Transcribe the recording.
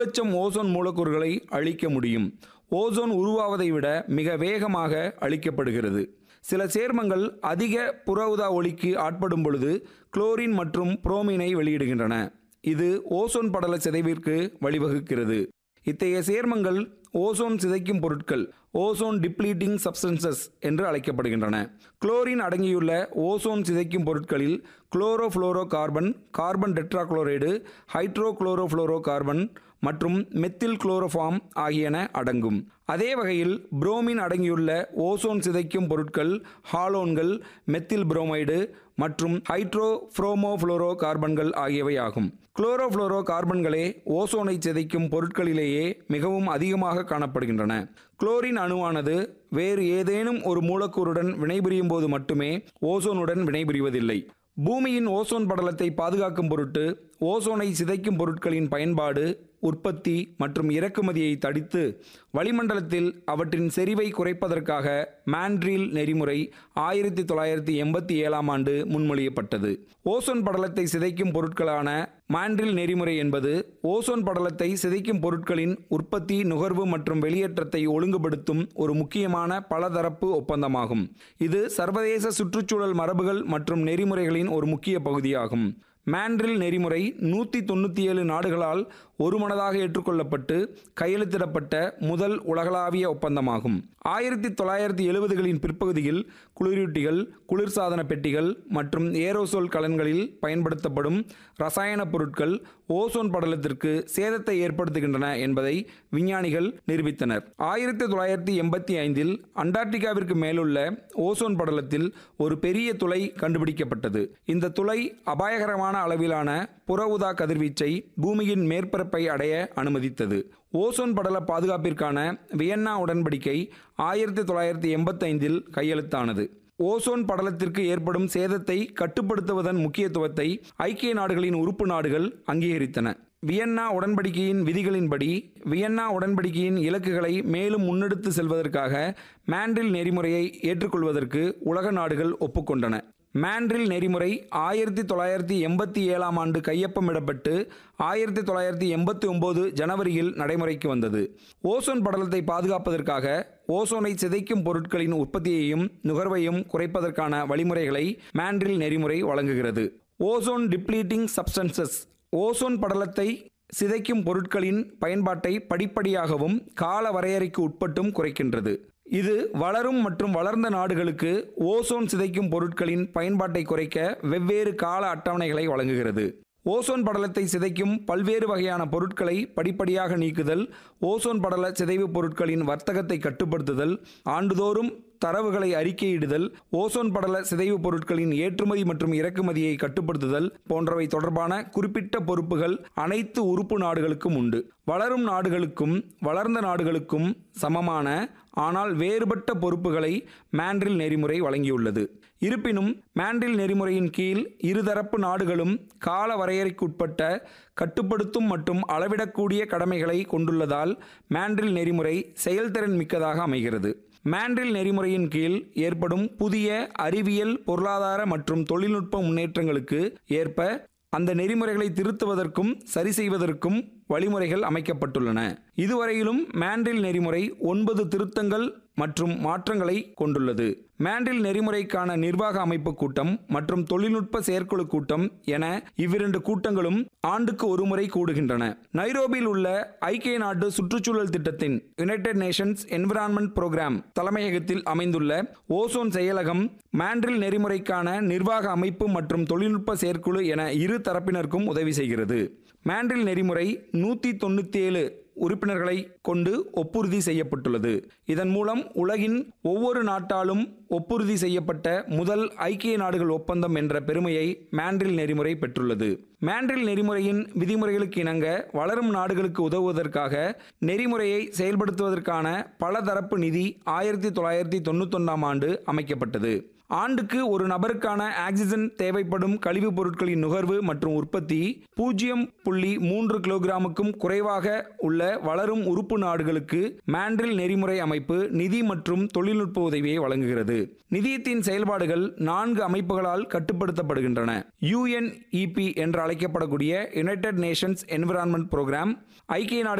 லட்சம் ஓசோன் மூலக்கூறுகளை அழிக்க முடியும் ஓசோன் உருவாவதை விட மிக வேகமாக அழிக்கப்படுகிறது சில சேர்மங்கள் அதிக புற ஊதா ஒளிக்கு ஆட்படும் பொழுது குளோரின் மற்றும் புரோமினை வெளியிடுகின்றன இது ஓசோன் படல சிதைவிற்கு வழிவகுக்கிறது இத்தகைய சேர்மங்கள் ஓசோன் சிதைக்கும் பொருட்கள் ஓசோன் டிப்ளீட்டிங் சப்ஸ்டன்சஸ் என்று அழைக்கப்படுகின்றன குளோரின் அடங்கியுள்ள ஓசோன் சிதைக்கும் பொருட்களில் chlorofluorocarbon carbon tetrachloride hydrochlorofluorocarbon மற்றும் மெத்தில் குளோரோஃபார்ம் ஆகியன அடங்கும் அதே வகையில் புரோமின் அடங்கியுள்ள ஓசோன் சிதைக்கும் பொருட்கள் ஹாலோன்கள் மெத்தில் புரோமைடு மற்றும் ஹைட்ரோ ஃப்ரோமோஃப்ளோரோ கார்பன்கள் ஆகியவை ஆகும் குளோரோஃப்ளோரோ கார்பன்களே ஓசோனை சிதைக்கும் பொருட்களிலேயே மிகவும் அதிகமாக காணப்படுகின்றன குளோரின் அணுவானது வேறு ஏதேனும் ஒரு மூலக்கூறுடன் வினைபுரியும் போது மட்டுமே ஓசோனுடன் வினைபுரிவதில்லை பூமியின் ஓசோன் படலத்தை பாதுகாக்கும் பொருட்டு ஓசோனை சிதைக்கும் பொருட்களின் பயன்பாடு உற்பத்தி மற்றும் இறக்குமதியை தடுத்து வளிமண்டலத்தில் அவற்றின் செறிவை குறைப்பதற்காக மாண்ட்ரீல் நெறிமுறை ஆயிரத்தி தொள்ளாயிரத்தி எண்பத்தி ஏழாம் ஆண்டு முன்மொழியப்பட்டது ஓசோன் படலத்தை சிதைக்கும் பொருட்களான மாண்ட்ரில் நெறிமுறை என்பது ஓசோன் படலத்தை சிதைக்கும் பொருட்களின் உற்பத்தி நுகர்வு மற்றும் வெளியேற்றத்தை ஒழுங்குபடுத்தும் ஒரு முக்கியமான பலதரப்பு ஒப்பந்தமாகும் இது சர்வதேச சுற்றுச்சூழல் மரபுகள் மற்றும் நெறிமுறைகளின் ஒரு முக்கிய பகுதியாகும் மாண்ட்ரில் நெறிமுறை நூற்றி தொண்ணூற்றி ஏழு நாடுகளால் ஒருமனதாக ஏற்றுக்கொள்ளப்பட்டு கையெழுத்திடப்பட்ட முதல் உலகளாவிய ஒப்பந்தமாகும் ஆயிரத்தி தொள்ளாயிரத்தி எழுபதுகளின் பிற்பகுதியில் குளிரூட்டிகள் குளிர்சாதன பெட்டிகள் மற்றும் ஏரோசோல் கலன்களில் பயன்படுத்தப்படும் ரசாயன பொருட்கள் ஓசோன் படலத்திற்கு சேதத்தை ஏற்படுத்துகின்றன என்பதை விஞ்ஞானிகள் நிரூபித்தனர் ஆயிரத்தி தொள்ளாயிரத்தி எண்பத்தி ஐந்தில் அண்டார்டிகாவிற்கு மேலுள்ள ஓசோன் படலத்தில் ஒரு பெரிய துளை கண்டுபிடிக்கப்பட்டது இந்த துளை அபாயகரமான அளவிலான புற ஊதா கதிர்வீச்சை பூமியின் மேற்பரப்பை அடைய அனுமதித்தது ஓசோன் படல பாதுகாப்பிற்கான வியன்னா உடன்படிக்கை ஆயிரத்தி தொள்ளாயிரத்தி எண்பத்தைந்தில் கையெழுத்தானது ஓசோன் படலத்திற்கு ஏற்படும் சேதத்தை கட்டுப்படுத்துவதன் முக்கியத்துவத்தை ஐக்கிய நாடுகளின் உறுப்பு நாடுகள் அங்கீகரித்தன வியன்னா உடன்படிக்கையின் விதிகளின்படி வியன்னா உடன்படிக்கையின் இலக்குகளை மேலும் முன்னெடுத்து செல்வதற்காக மாண்ட்ரில் நெறிமுறையை ஏற்றுக்கொள்வதற்கு உலக நாடுகள் ஒப்புக்கொண்டன மாண்ட்ரில் நெறிமுறை ஆயிரத்தி தொள்ளாயிரத்தி எண்பத்தி ஏழாம் ஆண்டு கையொப்பமிடப்பட்டு ஆயிரத்தி தொள்ளாயிரத்தி எண்பத்தி ஒன்பது ஜனவரியில் நடைமுறைக்கு வந்தது ஓசோன் படலத்தை பாதுகாப்பதற்காக ஓசோனை சிதைக்கும் பொருட்களின் உற்பத்தியையும் நுகர்வையும் குறைப்பதற்கான வழிமுறைகளை மாண்ட்ரில் நெறிமுறை வழங்குகிறது ஓசோன் டிப்ளீட்டிங் சப்ஸ்டன்சஸ் ஓசோன் படலத்தை சிதைக்கும் பொருட்களின் பயன்பாட்டை படிப்படியாகவும் கால வரையறைக்கு உட்பட்டும் குறைக்கின்றது இது வளரும் மற்றும் வளர்ந்த நாடுகளுக்கு ஓசோன் சிதைக்கும் பொருட்களின் பயன்பாட்டை குறைக்க வெவ்வேறு கால அட்டவணைகளை வழங்குகிறது ஓசோன் படலத்தை சிதைக்கும் பல்வேறு வகையான பொருட்களை படிப்படியாக நீக்குதல் ஓசோன் படல சிதைவு பொருட்களின் வர்த்தகத்தை கட்டுப்படுத்துதல் ஆண்டுதோறும் தரவுகளை அறிக்கையிடுதல் ஓசோன் படல சிதைவு பொருட்களின் ஏற்றுமதி மற்றும் இறக்குமதியை கட்டுப்படுத்துதல் போன்றவை தொடர்பான குறிப்பிட்ட பொறுப்புகள் அனைத்து உறுப்பு நாடுகளுக்கும் உண்டு வளரும் நாடுகளுக்கும் வளர்ந்த நாடுகளுக்கும் சமமான ஆனால் வேறுபட்ட பொறுப்புகளை மாண்ட்ரில் நெறிமுறை வழங்கியுள்ளது இருப்பினும் மாண்ட்ரில் நெறிமுறையின் கீழ் இருதரப்பு நாடுகளும் கால வரையறைக்குட்பட்ட கட்டுப்படுத்தும் மற்றும் அளவிடக்கூடிய கடமைகளை கொண்டுள்ளதால் மாண்ட்ரில் நெறிமுறை செயல்திறன் மிக்கதாக அமைகிறது மாண்ட்ரில் நெறிமுறையின் கீழ் ஏற்படும் புதிய அறிவியல் பொருளாதார மற்றும் தொழில்நுட்ப முன்னேற்றங்களுக்கு ஏற்ப அந்த நெறிமுறைகளை திருத்துவதற்கும் சரி செய்வதற்கும் வழிமுறைகள் அமைக்கப்பட்டுள்ளன இதுவரையிலும் மாண்ட்ரில் நெறிமுறை ஒன்பது திருத்தங்கள் மற்றும் மாற்றங்களை கொண்டுள்ளது மாண்ட்ரில் நெறிமுறைக்கான நிர்வாக அமைப்பு கூட்டம் மற்றும் தொழில்நுட்ப செயற்குழு கூட்டம் என இவ்விரண்டு கூட்டங்களும் ஆண்டுக்கு ஒருமுறை கூடுகின்றன நைரோபியில் உள்ள ஐக்கிய நாட்டு சுற்றுச்சூழல் திட்டத்தின் யுனைடெட் நேஷன்ஸ் என்விரான்மெண்ட் புரோகிராம் தலைமையகத்தில் அமைந்துள்ள ஓசோன் செயலகம் மாண்ட்ரில் நெறிமுறைக்கான நிர்வாக அமைப்பு மற்றும் தொழில்நுட்ப செயற்குழு என இரு தரப்பினருக்கும் உதவி செய்கிறது மாண்ட்ரில் நெறிமுறை நூற்றி தொண்ணூற்றி ஏழு உறுப்பினர்களை கொண்டு ஒப்புறுதி செய்யப்பட்டுள்ளது இதன் மூலம் உலகின் ஒவ்வொரு நாட்டாலும் ஒப்புறுதி செய்யப்பட்ட முதல் ஐக்கிய நாடுகள் ஒப்பந்தம் என்ற பெருமையை மாண்ட்ரில் நெறிமுறை பெற்றுள்ளது மாண்ட்ரில் நெறிமுறையின் விதிமுறைகளுக்கு இணங்க வளரும் நாடுகளுக்கு உதவுவதற்காக நெறிமுறையை செயல்படுத்துவதற்கான பலதரப்பு நிதி ஆயிரத்தி தொள்ளாயிரத்தி தொண்ணூத்தொன்னாம் ஆண்டு அமைக்கப்பட்டது ஆண்டுக்கு ஒரு நபருக்கான ஆக்சிஜன் தேவைப்படும் கழிவுப் பொருட்களின் நுகர்வு மற்றும் உற்பத்தி பூஜ்ஜியம் புள்ளி மூன்று கிலோகிராமுக்கும் குறைவாக உள்ள வளரும் உறுப்பு நாடுகளுக்கு மாண்ட்ரில் நெறிமுறை அமைப்பு நிதி மற்றும் தொழில்நுட்ப உதவியை வழங்குகிறது நிதியத்தின் செயல்பாடுகள் நான்கு அமைப்புகளால் கட்டுப்படுத்தப்படுகின்றன யுஎன்இபி என்று அழைக்கப்படக்கூடிய யுனைடெட் நேஷன்ஸ் என்விரான்மெண்ட் புரோகிராம் ஐக்கிய நாடுகள்